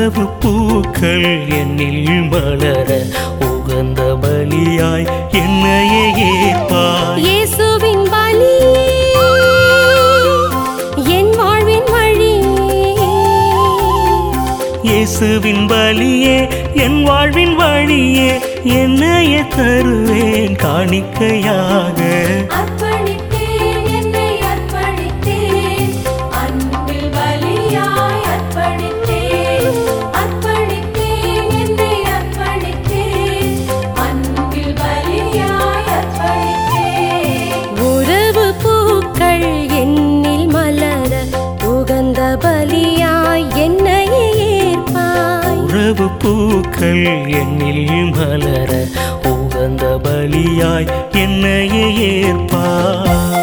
உறவு பூக்கள் என்னில் மலர உகந்த பலியாய் என்னையே ஏற்பாய் இயேசுவின் பலி என் வாழ்வின் வழி இயேசுவின் பலியே என் வாழ்வின் வழியே என்னையே தருவேன் காணிக்கையாக அர்ப்பணித்தேன் என்னை அர்ப்பணித்தேன் அன்பில் பலியாய் அர்ப்பணித்தேன் அர்ப்பணித்தேன் என்னை அர்ப்பணித்தேன் அன்பில் பலியாய் அர்ப்பணித்தேன் உறவு பூக்கள் என்னில் மலர உகந்த பலியாய் என்னையே ஏற்பாய் உறவு பூக்கள் என்னில் மலர உகந்த பலியாய் என்னையே ஏற்பாய்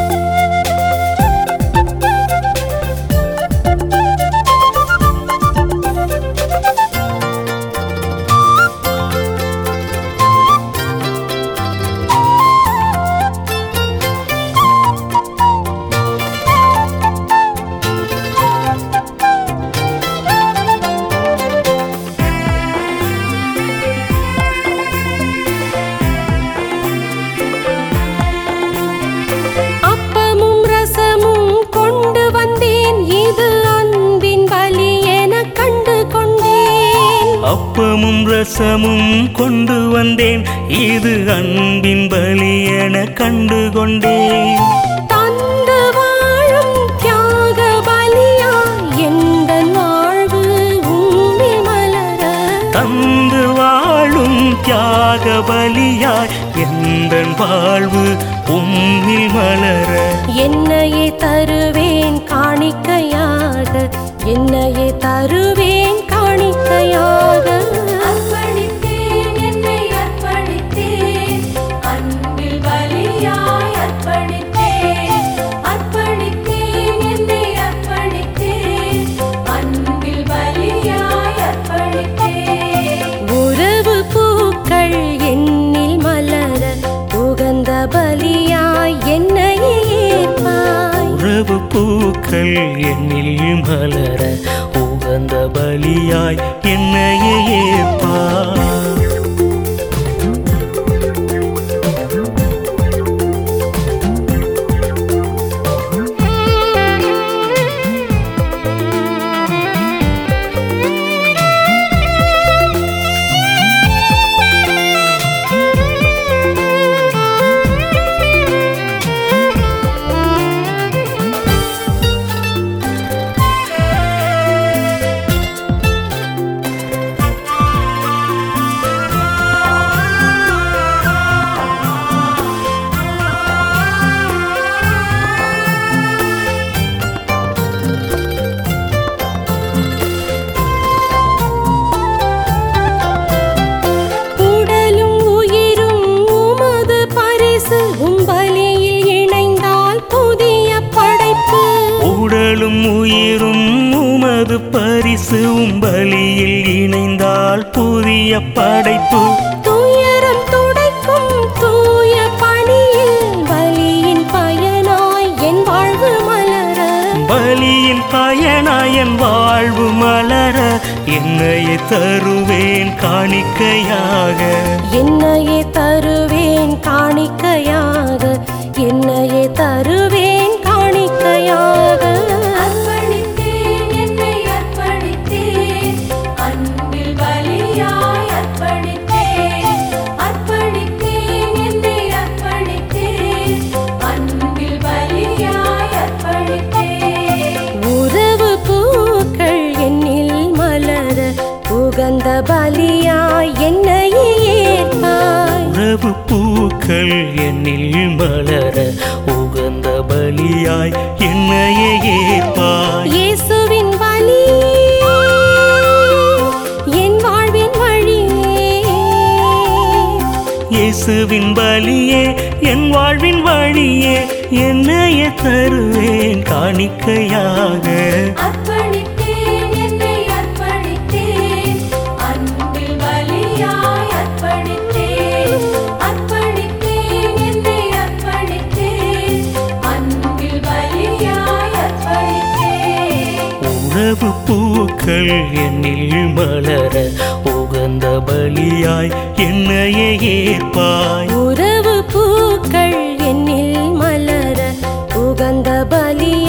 அப்பமும் ரசமும் கொண்டு வந்தேன் இது அன்பின் பலி என கண்டு கொண்டேன் அப்பமும் ரசமும் கொண்டு வந்தேன் இது அன்பின் பலி என கண்டு கொண்டேன் தந்து வாழும் தியாக பலியாய் எந்தன் வாழ்வு உம்மில் மலர தந்து வாழும் தியாக பலியாய் எந்த வாழ்வு உம்மில் மலர என்னையே தருவேன் காணிக்கையாக என்னையே தருவேன் காணிக்கையாக அர்ப்பணித்தேன் என்னை அர்ப்பணித்தேன் அன்பில் பலியாய் அர்ப்பணித்தேன் அர்ப்பணித்தேன் என்னை அர்ப்பணித்தேன் அன்பில் பலியாய் அர்ப்பணித்தேன் உறவு பூக்கள் என்னில் மலர உகந்த பலியாய் என்னையே ஏற்பாய் உறவு பூக்கள் என்னில் மலர உகந்த பலியாய் என்னையே ஏற்பாய் உடலும் உயிரும் உமது பரிசு உம்பலியில் இணைந்தால் புதிய படைப்பு உடலும் உயிரும் உமது பரிசு உம்பலியில் இணைந்தால் புதிய படைப்பு துயரம் துடைக்கும் தூய பணியில் பலியின் பயனாய் என் வாழ்வு மலர பலியின் பயனாயன் வாழ்வு மலர என்னையே தருவேன் காணிக்கையாக என்னையே தருவேன் காணிக்கையாக என்னையே தருவேன் காணிக்கையாக அர்ப்பணித்தேன் என்னை அர்ப்பணித்தேன் அன்பில் பலியாய் அர்ப்பணித்தேன் அர்ப்பணித்தேன் என்னை அர்ப்பணித்தேன் அன்பில் பலியாய் அர்ப்பணித்தேன் உறவு பூக்கள் என்னில் மலர உகந்த பலியாய் என்னையே ஏற்பாய் உறவு பூக்கள் என்னில் மலர உகந்த பலியாய் என்னையே ஏற்பாய் இயேசுவின் பலி என் வாழ்வின் வழி இயேசுவின் பலியே என் வாழ்வின் வழியே என்னையே தருவேன் காணிக்கையாக அர்ப்பணித்தேன் என்னை அர்ப்பணித்தேன் அன்பில் பலியாய் அர்ப்பணித்தேன் அர்ப்பணித்தேன் என்னை அர்ப்பணித்தேன் அன்பில் பலியாய் அர்ப்பணித்தேன் உறவு பூ பூக்கள் என்னில் மலர உகந்த பலியாய் என்னையே ஏற்பாய் உறவு பூக்கள் என்னில் மலர உகந்த பலியாய்